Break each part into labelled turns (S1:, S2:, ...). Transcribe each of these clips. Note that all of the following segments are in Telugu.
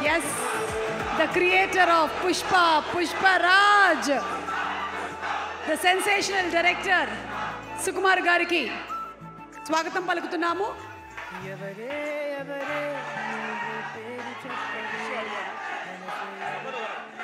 S1: Yes the creator of Pushpa Pushparaj the sensational director Sukumar గారికి స్వాగతం పలుకుతున్నాము
S2: ఎవరే ఎవరే నువ్వు పేరు చెప్పవే మనసు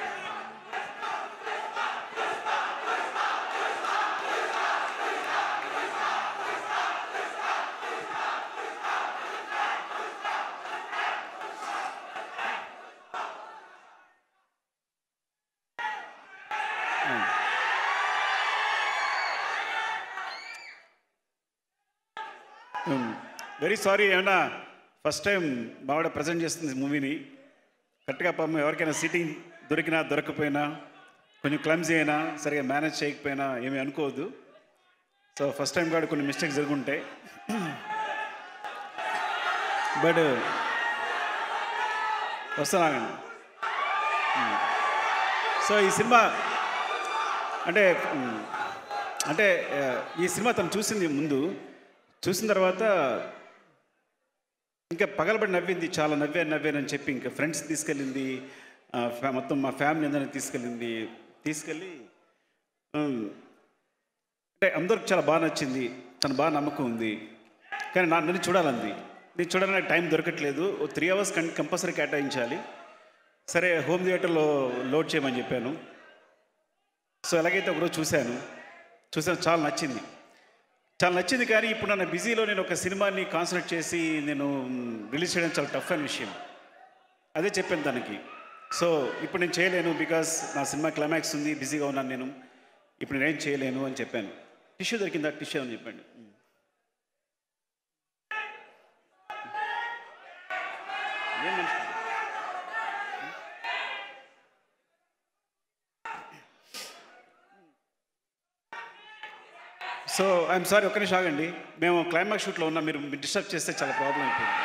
S3: వెరీ సారీ ఏమన్నా ఫస్ట్ టైం బావిడ ప్రజెంట్ చేస్తుంది మూవీని కరెక్ట్గా పాపం ఎవరికైనా సీటింగ్ దొరికినా దొరకపోయినా కొంచెం క్లమ్జీ అయినా సరిగా మేనేజ్ చేయకపోయినా ఏమీ అనుకోవద్దు సో ఫస్ట్ టైం కూడా కొన్ని మిస్టేక్స్ జరుగుంటాయి బట్ వస్తున్నానండి సో ఈ సినిమా అంటే మ్, అంటే ఆ, ఈ సినిమా తను చూసింది ముందు చూసిన తర్వాత ఇంకా పగలబడి నవ్వింది చాలా నవ్వాను నవ్వాను అని చెప్పి ఇంకా ఫ్రెండ్స్ తీసుకెళ్ళింది ఆ, ఫ్యా- మొత్తం మా ఫ్యామిలీ అందరినీ తీసుకెళ్ళింది తీసుకెళ్ళి ఉమ్, అంటే అందరికి చాలా బాగా నచ్చింది తను బాగా నమ్మకం ఉంది కానీ నా నన్ను చూడాలంది నేను చూడాలని టైం దొరకట్లేదు ఓ త్రీ అవర్స్ కం కంపల్సరీ కేటాయించాలి సరే హోమ్ థియేటర్లో లోడ్ చేయమని చెప్పాను సో ఎలాగైతే ఒకరోజు చూశాను చూసాను చాలా నచ్చింది చాలా నచ్చింది కానీ ఇప్పుడు నన్ను బిజీలో నేను ఒక సినిమాని కాన్సన్ట్రేట్ చేసి నేను రిలీజ్ చేయడం చాలా టఫ్ అయిన విషయం అదే చెప్పాను తనకి సో ఇప్పుడు నేను చేయలేను బికాస్ నా సినిమా క్లైమాక్స్ ఉంది బిజీగా ఉన్నాను నేను ఇప్పుడు నేనేం చేయలేను అని చెప్పాను టిష్యూ దొరికిందా టిష్యూ అని చెప్పండి ఏం మనిషి? సో ఐఎమ్ సారీ ఒక్క నిమిషం ఆగండి మేము క్లైమాక్స్ షూట్లో ఉన్నాం మీరు డిస్టర్బ్ చేస్తే చాలా ప్రాబ్లం అయిపోయింది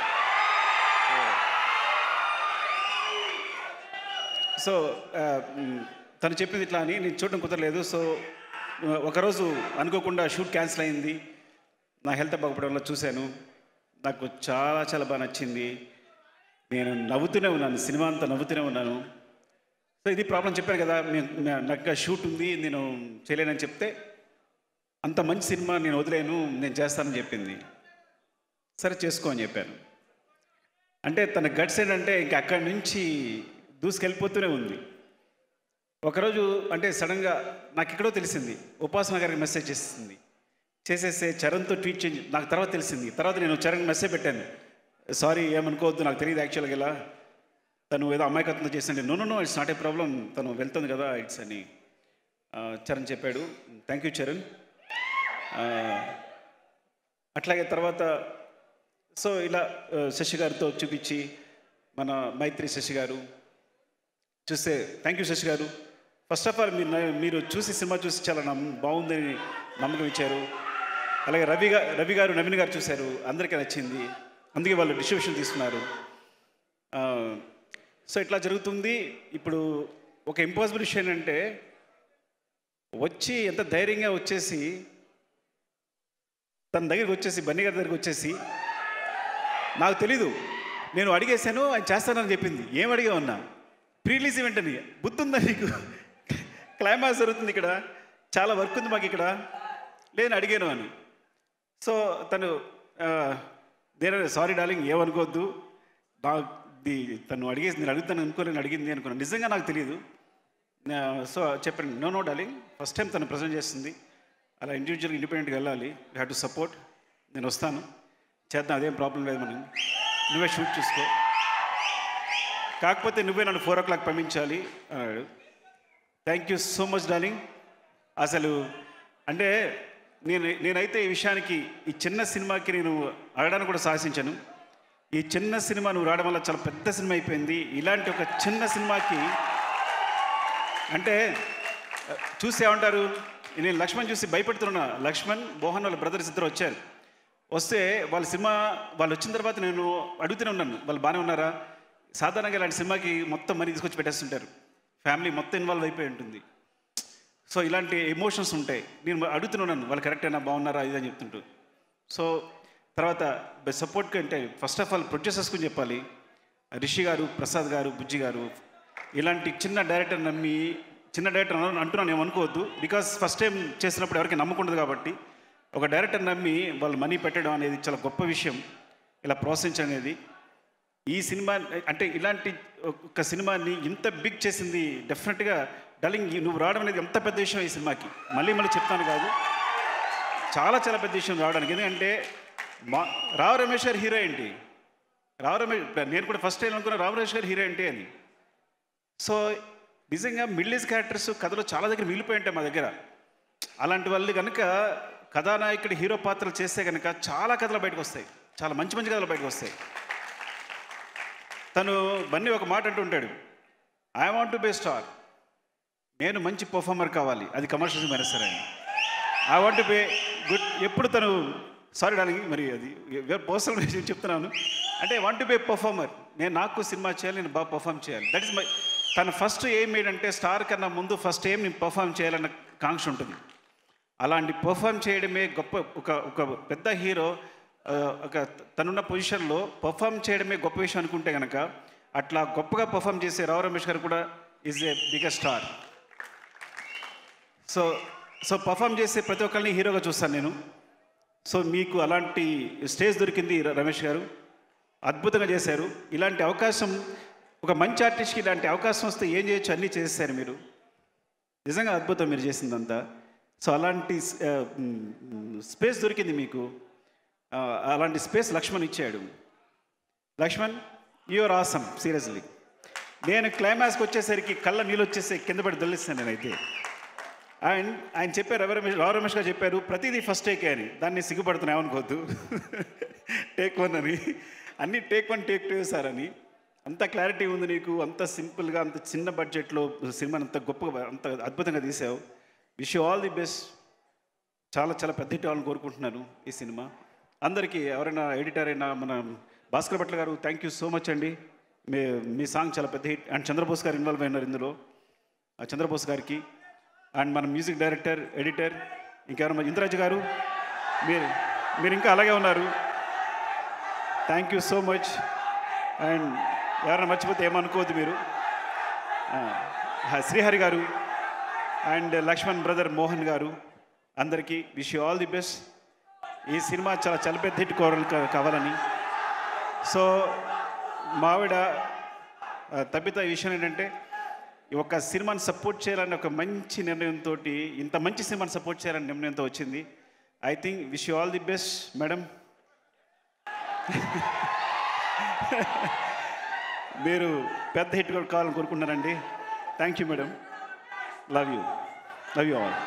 S3: సో ఆ, మ్, తను చెప్పింది ఇట్లా అని నేను చూడడం కుదరలేదు సో ఆ, ఒకరోజు అనుకోకుండా షూట్ క్యాన్సిల్ అయింది నా హెల్త్ బాగుపడడం వల్ల చూశాను నాకు చాలా చాలా బాగా నచ్చింది నేను నవ్వుతూనే ఉన్నాను సినిమా అంతా నవ్వుతూనే ఉన్నాను సో ఇది ప్రాబ్లం చెప్పాను కదా నేను- నా- నాకు షూట్ ఉంది నేను చేయలేనని చెప్తే అంత మంచి సినిమా నేను వదిలేను నేను చేస్తానని చెప్పింది సరే చేసుకో అని చెప్పాను అంటే తన గట్స్ ఏంటంటే ఇంక అక్కడి నుంచి దూసుకెళ్ళిపోతూనే ఉంది ఒకరోజు అంటే సడన్గా నాకు ఎక్కడో తెలిసింది ఉపాసన గారికి మెసేజ్ చేసింది చేసేస్తే చరణ్తో ట్వీట్ చేంజ్ నాకు తర్వాత తెలిసింది తర్వాత నేను చరణ్ మెసేజ్ పెట్టాను సారీ ఏమనుకోవద్దు నాకు తెలియదు యాక్చువల్గా ఇలా తను ఏదో అమాయకత్వంతో చేసింది no no no it's not a problem తను వెళ్తుంది కదా ఇట్స్ అని ఆ, చరణ్ చెప్పాడు థ్యాంక్ యూ చరణ్ ఆ, అట్లాగే తర్వాత సో ఇలా ఆ, శశి గారితో చూపించి మన మైత్రి శశి గారు చూస్తే థ్యాంక్ యూ శశి గారు ఫస్ట్ ఆఫ్ ఆల్ మీరు నా- మీరు చూసి సినిమా చూసి చాలా నమ్ బాగుందని నమ్మకం ఇచ్చారు అలాగే రవి గారు రవి గారు నవీన్ గారు చూశారు అందరికీ నచ్చింది అందుకే వాళ్ళు డిస్ట్రిబ్యూషన్ తీసుకున్నారు ఆ, సో ఇట్లా జరుగుతుంది ఇప్పుడు ఒక ఇంపాసిబుల్ విషయం ఏంటంటే వచ్చి ఎంత ధైర్యంగా వచ్చేసి తన దగ్గరికి వచ్చేసి బన్నీ గారి దగ్గరికి వచ్చేసి నాకు తెలీదు నేను అడిగేశాను ఆయన చేస్తానని చెప్పింది ఏం అడిగా ఉన్నా ప్రీలీజ్ ఈవెంట్ అని బుద్ధి ఉందా నీకు క్లైమాక్స్ జరుగుతుంది ఇక్కడ చాలా వర్క్ ఉంది మాకు ఇక్కడ లేదని అడిగాను అని సో తను దేని సారీ డార్లింగ్ ఏమనుకోవద్దు నా ది తను అడిగేసి నేను అడుగుతాను అనుకోలేని అడిగింది అనుకున్నాను నిజంగా నాకు తెలియదు నా- సో చెప్పండి no no darling first time తను ప్రజెంట్ చేస్తుంది అలా ఇండివిజువల్ ఇండిపెండెంట్గా వెళ్ళాలి వీ హ్యావ్ టు సపోర్ట్ నేను వస్తాను చేద్దాం అదేం ప్రాబ్లం లేదు మనం నువ్వే షూట్ చూసుకో కాకపోతే నువ్వే నన్ను ఫోర్ ఓ క్లాక్ పంపించాలి అన్నాడు thank you so much darling అసలు అంటే నేను నేనైతే ఈ విషయానికి ఈ చిన్న సినిమాకి నేను అడగడానికి కూడా సాహసించాను ఈ చిన్న సినిమా నువ్వు రావడం వల్ల చాలా పెద్ద సినిమా అయిపోయింది ఇలాంటి ఒక చిన్న సినిమాకి అంటే ఆ, చూసి ఏమంటారు నేను లక్ష్మణ్ చూసి భయపెడుతున్నా లక్ష్మణ్ మోహన్ వాళ్ళ బ్రదర్స్ ఇద్దరు వచ్చారు వస్తే వాళ్ళ సినిమా వాళ్ళు వచ్చిన తర్వాత నేను అడుగుతూనే ఉన్నాను వాళ్ళు బాగానే ఉన్నారా సాధారణంగా ఇలాంటి సినిమాకి మొత్తం మనీ తీసుకొచ్చి పెట్టేస్తుంటారు ఫ్యామిలీ మొత్తం ఇన్వాల్వ్ అయిపోయి ఉంటుంది సో ఇలాంటి ఎమోషన్స్ ఉంటాయి నేను అడుగుతున్నాను వాళ్ళు కరెక్టేనా బాగున్నారా ఇదని చెప్తుంటూ సో తర్వాత సపోర్ట్కి అంటే ఫస్ట్ ఆఫ్ ఆల్ ప్రొడ్యూసర్స్ గురించి చెప్పాలి రిషి గారు ప్రసాద్ గారు బుజ్జి గారు ఇలాంటి చిన్న డైరెక్టర్ నమ్మి చిన్న డైరెక్టర్ అన- అంటున్నాను నేను అనుకోవద్దు బికాస్ ఫస్ట్ టైం చేసినప్పుడు ఎవరికి నమ్మకుండదు కాబట్టి ఒక డైరెక్టర్ నమ్మి వాళ్ళు మనీ పెట్టడం అనేది చాలా గొప్ప విషయం ఇలా ప్రోత్సహించడం అనేది ఈ సినిమా అంటే ఇలాంటి ఒక సినిమాని ఇంత బిగ్ చేసింది డెఫినెట్గా డలింగ్ నువ్వు రావడం అనేది ఎంత పెద్ద విషయం ఈ సినిమాకి మళ్ళీ మళ్ళీ చెప్తాను కాదు చాలా చాలా పెద్ద విషయం రావడానికి ఎందుకంటే మా రావు రమేష్ గారు హీరో ఏంటి రావు రమేష్ నేను కూడా ఫస్ట్ టైం అనుకున్నా రావు రమేష్ గారు హీరో ఏంటి అని సో నిజంగా మిడిల్ ఏజ్ క్యారెక్టర్స్ కథలో చాలా దగ్గర మిగిలిపోయి ఉంటాయి మా దగ్గర అలాంటి వాళ్ళు కనుక కథానాయకుడి హీరో పాత్రలు చేస్తే కనుక చాలా కథలు బయటకు వస్తాయి చాలా మంచి మంచి కథలు బయటకు వస్తాయి తను బన్నీ ఒక మాట అంటూ ఉంటాడు I want to be star నేను మంచి పర్ఫార్మర్ కావాలి అది కమర్షియల్ సినిమా అయినా సరే ఐ వాంట్ బే గుడ్ ఎప్పుడు తను సారీ డాలింగ్ మరి అది పర్సనల్ విషయం చెప్తున్నాను అంటే వాంట్ బే పర్ఫార్మర్ నేను నాకు సినిమా చేయాలి నేను బాగా పర్ఫామ్ చేయాలి దట్ ఇస్ మై తన ఫస్ట్ ఎయిమ్ ఏంటంటే స్టార్ కన్నా ముందు ఫస్ట్ ఎయిమ్ నేను పర్ఫామ్ చేయాలన్న కాంక్ష ఉంటుంది అలాంటి పర్ఫామ్ చేయడమే గొప్ప ఒక ఒక పెద్ద హీరో ఆ, ఒక తనున్న పొజిషన్లో పర్ఫామ్ చేయడమే గొప్ప విషయం అనుకుంటే కనుక అట్లా గొప్పగా పర్ఫామ్ చేసే రావు రమేష్ గారు కూడా is a biggest star so so perform చేసే ప్రతి ఒక్కరిని హీరోగా చూస్తాను నేను సో మీకు అలాంటి స్టేజ్ దొరికింది ర- రమేష్ గారు అద్భుతంగా చేశారు ఇలాంటి అవకాశం ఒక మంచి ఆర్టిస్ట్కి ఇలాంటి అవకాశం వస్తే ఏం చేయొచ్చు అన్నీ చేసేసారు మీరు నిజంగా అద్భుతం మీరు చేసిందంతా సో అలాంటి స్పేస్ దొరికింది మీకు ఆ, అలాంటి స్పేస్ లక్ష్మణ్ ఇచ్చాడు లక్ష్మణ్ యువర్ ఆసమ్ సీరియస్లీ నేను క్లైమాక్స్కి వచ్చేసరికి కళ్ళ నీళ్ళు వచ్చేసి కింద పడి దొల్లిస్తాను నేనైతే అండ్ ఆయన చెప్పారు రవి రమేష్ రావు రమేష్ గారు చెప్పారు ప్రతిదీ ఫస్ట్ టేకే అని దాన్ని సిగ్గుపడుతున్నా ఏమనుకోవద్దు టేక్ వన్ అని అన్ని take one take two sir అని అంత క్లారిటీ ఉంది నీకు అంత సింపుల్గా అంత చిన్న బడ్జెట్లో సినిమాని అంత గొప్పగా అంత అద్భుతంగా తీసావు wish you all the best చాలా చాలా పెద్ద హిట్ అవ్వాలని కోరుకుంటున్నాను ఈ సినిమా అందరికీ ఎవరైనా ఎడిటర్ అయినా మన భాస్కర్ భట్ల గారు థ్యాంక్ యూ సో మచ్ అండి మీ మీ సాంగ్ చాలా పెద్ద హిట్ అండ్ చంద్రబోస్ గారు ఇన్వాల్వ్ అయినారు ఇందులో ఆ చంద్రబోస్ గారికి అండ్ మన మ్యూజిక్ డైరెక్టర్ ఎడిటర్ ఇంకెవరైనా ఇంద్రాజ్ గారు మీరు మీరు ఇంకా అలాగే ఉన్నారు thank you so much and ఎవరైనా మర్చిపోతే ఏమనుకోవద్దు మీరు ఆ, శ్రీహరి గారు అండ్ లక్ష్మణ్ బ్రదర్ మోహన్ గారు అందరికీ wish you all the best ఈ సినిమా చాలా చాలా పెద్ద హిట్ కోరలు కా- కావాలని సో మావిడ ఆ, తప్పిత ఈ విషయం ఏంటంటే ఈ ఒక సినిమాని సపోర్ట్ చేయాలని ఒక మంచి నిర్ణయంతో ఇంత మంచి సినిమాని సపోర్ట్ చేయాలని నిర్ణయంతో వచ్చింది I think wish you all the best madam మీరు పెద్ద హిట్ కూడా కావాలని కోరుకుంటున్నారండి thank you madam love you love you all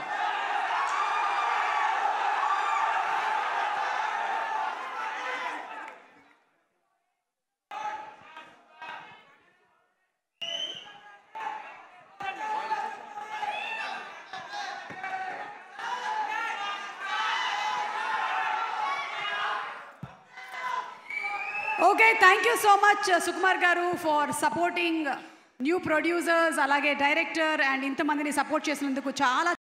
S1: okay thank you so much Sukumar గారు ఫర్ సపోర్టింగ్ న్యూ ప్రొడ్యూసర్స్ అలాగే డైరెక్టర్ అండ్ ఇంతమందిని సపోర్ట్ చేసినందుకు చాలా